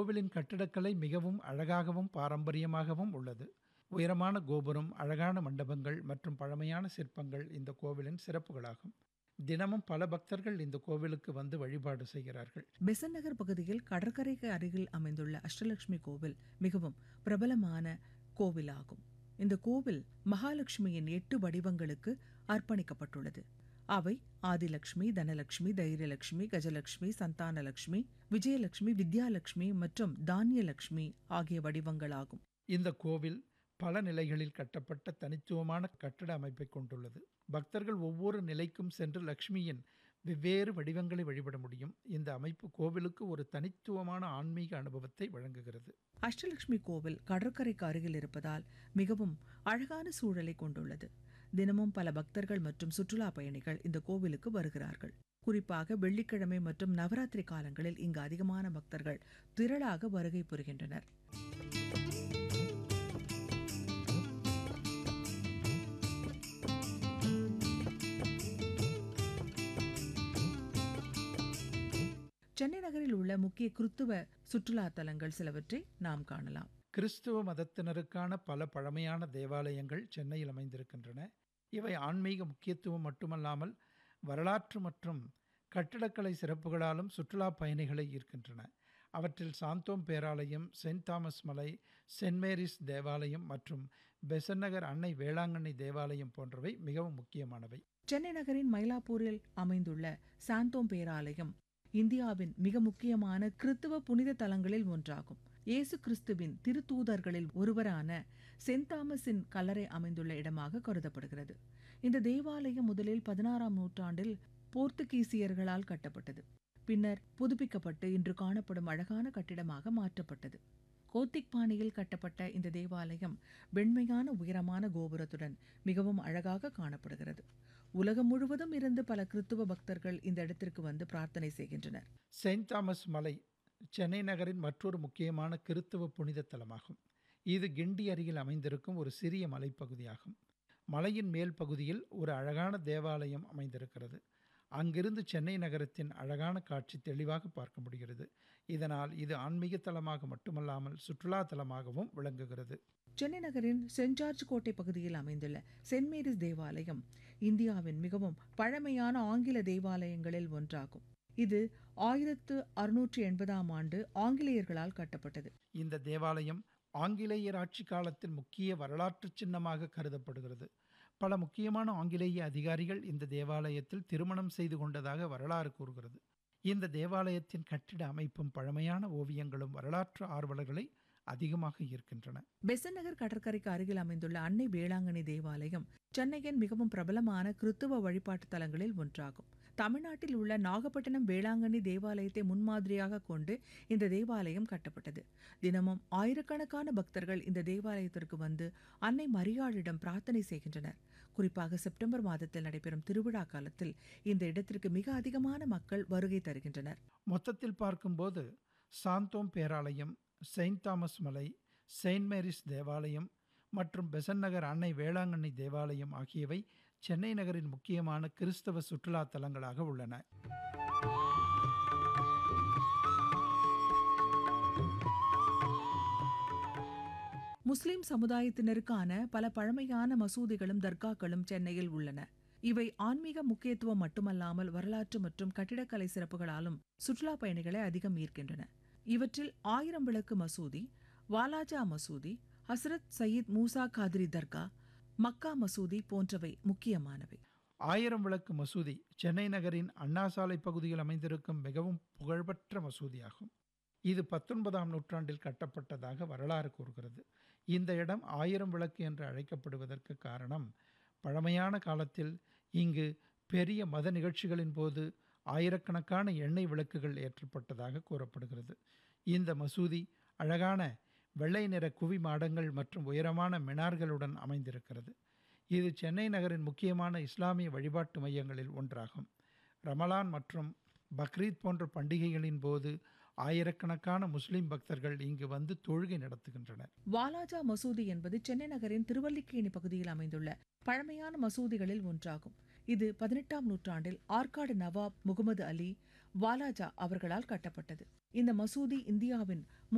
கோவிலின் கட்டிடக்கலை மிகவும் அழகாகவும் பாரம்பரியமாகவும் உள்ளது உயரமான கோபுரம் அழகான மண்டபங்கள் மற்றும் பழமையான சிற்பங்கள் இந்த கோவிலின் சிறப்புகளாகும் தினமும் பல பக்தர்கள் இந்த கோவிலுக்கு வந்து வழிபாடு செய்கிறார்கள் பெசன் நகர் பகுதியில் கடற்கரைக்கு அருகில் அமைந்துள்ள அஷ்டலட்சுமி கோவில் மிகவும் பிரபலமான கோவிலாகும் இந்த கோவில் மகாலட்சுமியின் எட்டு வடிவங்களுக்கு அர்ப்பணிக்கப்பட்டுள்ளது அவை ஆதிலட்சுமி தனலட்சுமி தைரியலட்சுமி கஜலட்சுமி சந்தானலட்சுமி விஜயலட்சுமி வித்யாலட்சுமி மற்றும் தானியலட்சுமி ஆகிய வடிவங்களாகும் இந்த கோவில் பல நிலைகளில் கட்டப்பட்ட தனித்துவமான கட்டட அமைப்பை கொண்டுள்ளது பக்தர்கள் ஒவ்வொரு நிலைக்கும் சென்று லக்ஷ்மியின் வெவ்வேறு வடிவங்களை வழிபட முடியும் இந்த அமைப்பு கோவிலுக்கு ஒரு தனித்துவமான ஆன்மீக அனுபவத்தை வழங்குகிறது அஷ்டலட்சுமி கோவில் கடற்கரைக்கு அருகில் இருப்பதால் மிகவும் அழகான சூழலை கொண்டுள்ளது தினமும் பல பக்தர்கள் மற்றும் சுற்றுலா பயணிகள் இந்த கோவிலுக்கு வருகிறார்கள் குறிப்பாக வெள்ளிக்கிழமை மற்றும் நவராத்திரி காலங்களில் இங்கு அதிகமான பக்தர்கள் திரளாக வருகை புரிகின்றனர் சென்னை நகரில் உள்ள முக்கிய கிறித்துவ சுற்றுலா தலங்கள் சிலவற்றை நாம் காணலாம் கிறிஸ்துவ மதத்தினருக்கான பல பழமையான தேவாலயங்கள் சென்னையில் அமைந்திருக்கின்றன இவை ஆன்மீக முக்கியத்துவம் மட்டுமல்லாமல் வரலாற்று மற்றும் கட்டிடக்கலை சிறப்புகளாலும் சுற்றுலா பயணிகளை ஈர்க்கின்றன அவற்றில் சாந்தோம் பேராலயம் செயின்ட் தாமஸ் மலை சென்ட் மேரிஸ் தேவாலயம் மற்றும் பெசன்னகர் அன்னை வேளாங்கண்ணி தேவாலயம் போன்றவை மிகவும் முக்கியமானவை சென்னை நகரின் மயிலாப்பூரில் அமைந்துள்ள சாந்தோம் பேராலயம் இந்தியாவின் மிக முக்கியமான கிறித்துவ புனித தலங்களில் ஒன்றாகும் இயேசு கிறிஸ்துவின் திருத்தூதர்களில் ஒருவரான சென்ட் தாமஸின் கல்லறை அமைந்துள்ள இடமாக கருதப்படுகிறது இந்த தேவாலயம் முதலில் பதினாறாம் நூற்றாண்டில் போர்த்துகீசியர்களால் கட்டப்பட்டது பின்னர் புதுப்பிக்கப்பட்டு இன்று காணப்படும் அழகான கட்டிடமாக மாற்றப்பட்டது கோத்திக் பாணியில் கட்டப்பட்ட இந்த தேவாலயம் வெண்மையான உயரமான கோபுரத்துடன் மிகவும் அழகாக காணப்படுகிறது உலகம் முழுவதும் இருந்து பல கிறித்துவ பக்தர்கள் இந்த இடத்திற்கு வந்து பிரார்த்தனை செய்கின்றனர் செயின்ட் தாமஸ் மலை சென்னை நகரின் மற்றொரு முக்கியமான கிறித்துவ புனித தலமாகும் இது கிண்டி அருகில் அமைந்திருக்கும் ஒரு சிறிய மலைப்பகுதியாகும் மலையின் மேல் பகுதியில் ஒரு அழகான தேவாலயம் அமைந்திருக்கிறது அங்கிருந்து சென்னை நகரத்தின் அழகான காட்சி தெளிவாக பார்க்க முடிகிறது இதனால் இது ஆன்மீக தலமாக மட்டுமல்லாமல் சுற்றுலா தலமாகவும் விளங்குகிறது சென்னை நகரின் சென்ட் ஜார்ஜ் கோட்டை பகுதியில் அமைந்துள்ள சென்ட் மேரிஸ் தேவாலயம் இந்தியாவின் மிகவும் பழமையான ஆங்கில தேவாலயங்களில் ஒன்றாகும் இது ஆயிரத்து அறுநூற்றி எண்பதாம் ஆண்டு ஆங்கிலேயர்களால் கட்டப்பட்டது இந்த தேவாலயம் ஆங்கிலேயர் ஆட்சி காலத்தில் முக்கிய வரலாற்று சின்னமாக கருதப்படுகிறது பல முக்கியமான ஆங்கிலேய அதிகாரிகள் இந்த தேவாலயத்தில் திருமணம் செய்து கொண்டதாக வரலாறு கூறுகிறது இந்த தேவாலயத்தின் கட்டிட அமைப்பும் பழமையான ஓவியங்களும் வரலாற்று ஆர்வலர்களை அதிகமாக ஈர்க்கின்றன பெசன் நகர் கடற்கரைக்கு அருகில் அமைந்துள்ள அன்னை வேளாங்கண்ணி தேவாலயம் சென்னையின் மிகவும் பிரபலமான கிறித்துவ வழிபாட்டு தலங்களில் ஒன்றாகும் தமிழ்நாட்டில் உள்ள நாகப்பட்டினம் வேளாங்கண்ணி தேவாலயத்தை முன்மாதிரியாக கொண்டு இந்த தேவாலயம் கட்டப்பட்டது தினமும் ஆயிரக்கணக்கான பக்தர்கள் இந்த தேவாலயத்திற்கு வந்து அன்னை மரியாளிடம் பிரார்த்தனை செய்கின்றனர் குறிப்பாக செப்டம்பர் மாதத்தில் நடைபெறும் திருவிழா காலத்தில் இந்த இடத்திற்கு மிக அதிகமான மக்கள் வருகை தருகின்றனர் மொத்தத்தில் பார்க்கும்போது சாந்தோம் பேராலயம் செயின்ட் தாமஸ் மலை செயின்ட் மேரிஸ் தேவாலயம் மற்றும் பெசன் நகர் அன்னை வேளாங்கண்ணி தேவாலயம் ஆகியவை சென்னை நகரின் முக்கியமான கிறிஸ்தவ சுற்றுலா தலங்களாக உள்ளன முஸ்லிம் சமுதாயத்தினருக்கான பல பழமையான மசூதிகளும் தர்காக்களும் சென்னையில் உள்ளன இவை ஆன்மீக முக்கியத்துவம் மட்டுமல்லாமல் வரலாற்று மற்றும் கட்டிடக்கலை சிறப்புகளாலும் சுற்றுலா பயணிகளை அதிகம் ஈர்க்கின்றன இவற்றில் ஆயிரம் விளக்கு மசூதி வாலாஜா மசூதி ஹசரத் சயீத் மூசா காதிரி தர்கா மக்கா மசூதி போன்றவை முக்கியமானவை ஆயிரம் விளக்கு மசூதி சென்னை நகரின் அண்ணா சாலை பகுதியில் அமைந்திருக்கும் மிகவும் புகழ்பெற்ற மசூதியாகும் இது பத்தொன்பதாம் நூற்றாண்டில் கட்டப்பட்டதாக வரலாறு கூறுகிறது இந்த இடம் ஆயிரம் விளக்கு என்று அழைக்கப்படுவதற்கு காரணம் பழமையான காலத்தில் இங்கு பெரிய மத நிகழ்ச்சிகளின் போது ஆயிரக்கணக்கான எண்ணெய் விளக்குகள் ஏற்றப்பட்டதாக கூறப்படுகிறது இந்த மசூதி அழகான வெள்ளை நிற குவி மாடங்கள் மற்றும் உயரமான மினார்களுடன் அமைந்திருக்கிறது இது சென்னை நகரின் முக்கியமான இஸ்லாமிய வழிபாட்டு மையங்களில் ஒன்றாகும் ரமலான் மற்றும் பக்ரீத் போன்ற பண்டிகைகளின் போது ஆயிரக்கணக்கான முஸ்லிம் பக்தர்கள் இங்கு வந்து தொழுகை நடத்துகின்றனர் வாலாஜா மசூதி என்பது சென்னை நகரின் திருவல்லிக்கேணி பகுதியில் அமைந்துள்ள பழமையான மசூதிகளில் ஒன்றாகும் இது பதினெட்டாம் நூற்றாண்டில் ஆற்காடு நவாப் முகமது அலி வாலாஜா அவர்களால் கட்டப்பட்டது இந்த மசூதி இந்தியாவின்